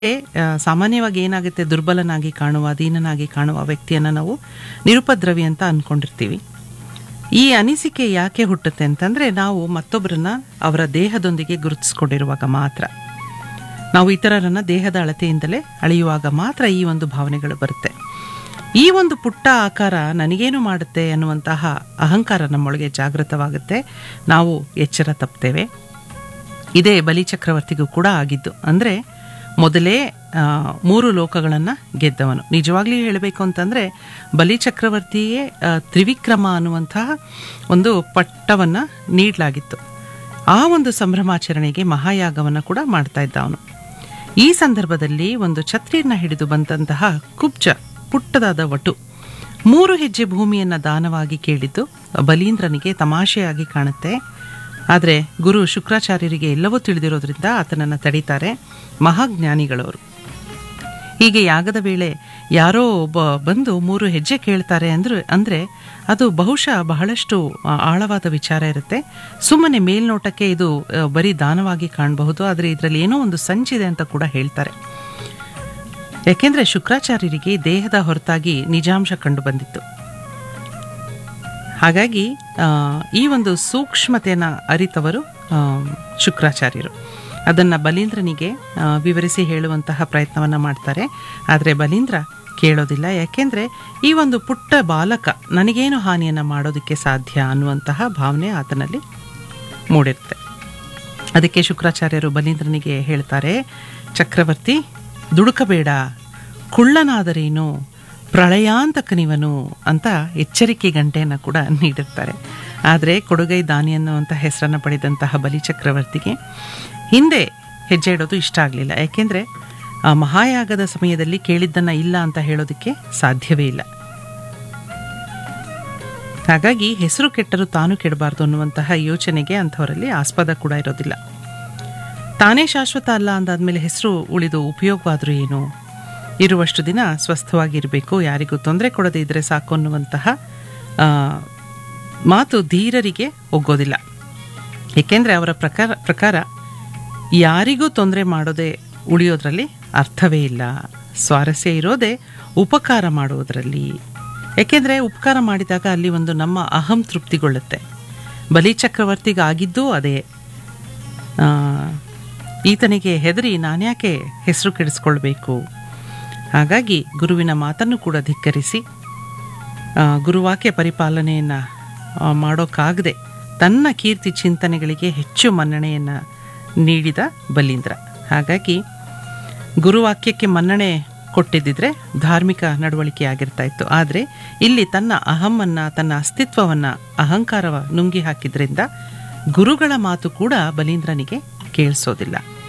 ಆ, ಸಾಮಾನ್ಯವಾಗಿ ಏನಾಗುತ್ತೆ ದುರ್ಬಲನಾಗಿ ಕಾಣುವ ದೀನನಾಗಿ ಕಾಣುವ ವ್ಯಕ್ತಿಯನ್ನು ನಾವು ನಿರುಪದ್ರವಿ ಅಂತ ಅಂದ್ಕೊಂಡಿರ್ತೀವಿ ಈ ಅನಿಸಿಕೆ ಯಾಕೆ ಹುಟ್ಟುತ್ತೆ ಅಂತಂದರೆ ನಾವು ಮತ್ತೊಬ್ಬರನ್ನ ಅವರ ದೇಹದೊಂದಿಗೆ ಗುರುತಿಸ್ಕೊಂಡಿರುವಾಗ ಮಾತ್ರ ನಾವು ಇತರರನ್ನ ದೇಹದ ಅಳತೆಯಿಂದಲೇ ಅಳೆಯುವಾಗ ಮಾತ್ರ ಈ ಒಂದು ಭಾವನೆಗಳು ಬರುತ್ತೆ ಈ ಒಂದು ಪುಟ್ಟ ಆಕಾರ ನನಗೇನು ಮಾಡುತ್ತೆ ಅನ್ನುವಂತಹ ಅಹಂಕಾರ ನಮ್ಮೊಳಗೆ ಜಾಗೃತವಾಗುತ್ತೆ ನಾವು ಎಚ್ಚರ ತಪ್ತೇವೆ ಇದೇ ಬಲಿ ಚಕ್ರವರ್ತಿಗೂ ಕೂಡ ಆಗಿದ್ದು ಅಂದರೆ ಮೊದಲೇ ಆ, ಮೂರು ಲೋಕಗಳನ್ನು ಗೆದ್ದವನು ನಿಜವಾಗ್ಲೂ ಹೇಳಬೇಕು ಅಂತಂದರೆ ಬಲಿ ಚಕ್ರವರ್ತಿಯೇ ಆ, ತ್ರಿವಿಕ್ರಮ ಅನ್ನುವಂತಹ ಒಂದು ಪಟ್ಟವನ್ನು ನೀಡಲಾಗಿತ್ತು ಆ ಒಂದು ಸಂಭ್ರಮಾಚರಣೆಗೆ ಮಹಾಯಾಗವನ್ನು ಕೂಡ ಮಾಡ್ತಾ ಇದ್ದ ಅವನು ಈ ಸಂದರ್ಭದಲ್ಲಿ ಒಂದು ಛತ್ರಿಯನ್ನ ಹಿಡಿದು ಬಂದಂತಹ ಕುಬ್ಜ ಪುಟ್ಟದಾದ ವಟು ಮೂರು ಹೆಜ್ಜೆ ಭೂಮಿಯನ್ನ ದಾನವಾಗಿ ಕೇಳಿದ್ದು ಬಲೀಂದ್ರನಿಗೆ ತಮಾಷೆಯಾಗಿ ಕಾಣುತ್ತೆ ಆದರೆ ಗುರು ಶುಕ್ರಾಚಾರ್ಯರಿಗೆ ಎಲ್ಲವೂ ತಿಳಿದಿರೋದ್ರಿಂದ ಆತನನ್ನು ತಡೀತಾರೆ ಮಹಾಜ್ಞಾನಿಗಳವರು ಹೀಗೆ ಯಾಗದ ವೇಳೆ ಯಾರೋ ಒಬ್ಬ ಬಂದು ಮೂರು ಹೆಜ್ಜೆ ಕೇಳ್ತಾರೆ ಅಂದ್ರೆ ಅಂದರೆ ಅದು ಬಹುಶಃ ಬಹಳಷ್ಟು ಆ, ಆಳವಾದ ವಿಚಾರ ಇರುತ್ತೆ ಸುಮ್ಮನೆ ಮೇಲ್ನೋಟಕ್ಕೆ ಇದು ಆ, ಬರೀ ದಾನವಾಗಿ ಕಾಣಬಹುದು ಆದರೆ ಇದರಲ್ಲಿ ಏನೋ ಒಂದು ಸಂಚಿದೆ ಅಂತ ಕೂಡ ಹೇಳ್ತಾರೆ ಯಾಕೆಂದ್ರೆ ಶುಕ್ರಾಚಾರ್ಯರಿಗೆ ದೇಹದ ಹೊರತಾಗಿ ನಿಜಾಂಶ ಕಂಡು ಬಂದಿತ್ತು ಹಾಗಾಗಿ ಆ, ಈ ಒಂದು ಸೂಕ್ಷ್ಮತೆಯನ್ನು ಅರಿತವರು ಆ, ಶುಕ್ರಾಚಾರ್ಯರು ಅದನ್ನು ಬಲೀಂದ್ರನಿಗೆ ಆ, ವಿವರಿಸಿ ಹೇಳುವಂತಹ ಪ್ರಯತ್ನವನ್ನು ಮಾಡ್ತಾರೆ ಆದರೆ ಬಲೀಂದ್ರ ಕೇಳೋದಿಲ್ಲ ಯಾಕೆಂದರೆ ಈ ಒಂದು ಪುಟ್ಟ ಬಾಲಕ ನನಗೇನು ಹಾನಿಯನ್ನು ಮಾಡೋದಕ್ಕೆ ಸಾಧ್ಯ ಅನ್ನುವಂತಹ ಭಾವನೆ ಆತನಲ್ಲಿ ಮೂಡಿರುತ್ತೆ ಅದಕ್ಕೆ ಶುಕ್ರಾಚಾರ್ಯರು ಬಲೀಂದ್ರನಿಗೆ ಹೇಳ್ತಾರೆ ಚಕ್ರವರ್ತಿ ದುಡುಕಬೇಡ ಕುಳ್ಳನಾದರೇನು ಪ್ರಳಯಾಂತಕನಿವನು ಅಂತ ಎಚ್ಚರಿಕೆ ಗಂಟೆಯನ್ನು ಕೂಡ ನೀಡಿರ್ತಾರೆ ಆದರೆ ಕೊಡುಗೈ ದಾನಿ ಅನ್ನುವಂಥ ಹೆಸರನ್ನು ಪಡೆದಂತಹ ಬಲಿ ಚಕ್ರವರ್ತಿಗೆ ಹಿಂದೆ ಹೆಜ್ಜೆ ಇಡೋದು ಇಷ್ಟ ಆಗಲಿಲ್ಲ ಯಾಕೆಂದರೆ ಆ ಮಹಾಯಾಗದ ಸಮಯದಲ್ಲಿ ಕೇಳಿದ್ದನ್ನು ಇಲ್ಲ ಅಂತ ಹೇಳೋದಕ್ಕೆ ಸಾಧ್ಯವೇ ಇಲ್ಲ ಹಾಗಾಗಿ ಹೆಸರು ಕೆಟ್ಟರೂ ತಾನು ಕೆಡಬಾರ್ದು ಅನ್ನುವಂತಹ ಯೋಚನೆಗೆ ಅಂಥವರಲ್ಲಿ ಆಸ್ಪದ ಕೂಡ ಇರೋದಿಲ್ಲ ತಾನೇ ಶಾಶ್ವತ ಅಲ್ಲ ಅಂದಾದ್ಮೇಲೆ ಹೆಸರು ಉಳಿದು ಉಪಯೋಗವಾದರೂ ಏನು ಇರುವಷ್ಟು ದಿನ ಸ್ವಸ್ಥವಾಗಿರಬೇಕು ಯಾರಿಗೂ ತೊಂದರೆ ಕೊಡದೇ ಇದ್ದರೆ ಸಾಕು ಅನ್ನುವಂತಹ ಆ, ಮಾತು ಧೀರರಿಗೆ ಒಗ್ಗೋದಿಲ್ಲ ಏಕೆಂದರೆ ಅವರ ಪ್ರಕಾರ ಪ್ರಕಾರ ಯಾರಿಗೂ ತೊಂದರೆ ಮಾಡೋದೇ ಉಳಿಯೋದ್ರಲ್ಲಿ ಅರ್ಥವೇ ಇಲ್ಲ ಸ್ವಾರಸ್ಯ ಇರೋದೇ ಉಪಕಾರ ಮಾಡುವುದರಲ್ಲಿ ಏಕೆಂದರೆ ಉಪಕಾರ ಮಾಡಿದಾಗ ಅಲ್ಲಿ ಒಂದು ನಮ್ಮ ಅಹಂ ತೃಪ್ತಿಗೊಳ್ಳುತ್ತೆ ಬಲಿ ಚಕ್ರವರ್ತಿಗಾಗಿದ್ದೂ ಅದೇ ಆ, ಈತನಿಗೆ ಹೆದರಿ ನಾನ್ಯಾಕೆ ಹೆಸರು ಕೆಡಿಸ್ಕೊಳ್ಬೇಕು ಹಾಗಾಗಿ ಗುರುವಿನ ಮಾತನ್ನು ಕೂಡ ಧಿಕ್ಕರಿಸಿ ಆ, ಗುರುವಾಕ್ಯ ಪರಿಪಾಲನೆಯನ್ನು ಮಾಡೋಕ್ಕಾಗದೆ ತನ್ನ ಕೀರ್ತಿ ಚಿಂತನೆಗಳಿಗೆ ಹೆಚ್ಚು ಮನ್ನಣೆಯನ್ನು ನೀಡಿದ ಬಲೀಂದ್ರ ಹಾಗಾಗಿ ಗುರುವಾಕ್ಯಕ್ಕೆ ಮನ್ನಣೆ ಕೊಟ್ಟಿದ್ದಿದ್ರೆ ಧಾರ್ಮಿಕ ನಡವಳಿಕೆ ಆಗಿರ್ತಾ ಇತ್ತು ಆದರೆ ಇಲ್ಲಿ ತನ್ನ ಅಹಮ್ಮನ್ನ ತನ್ನ ಅಸ್ತಿತ್ವವನ್ನು ಅಹಂಕಾರವ ನುಂಗಿ ಹಾಕಿದ್ರಿಂದ ಗುರುಗಳ ಮಾತು ಕೂಡ ಬಲೀಂದ್ರನಿಗೆ ಕೇಳಿಸೋದಿಲ್ಲ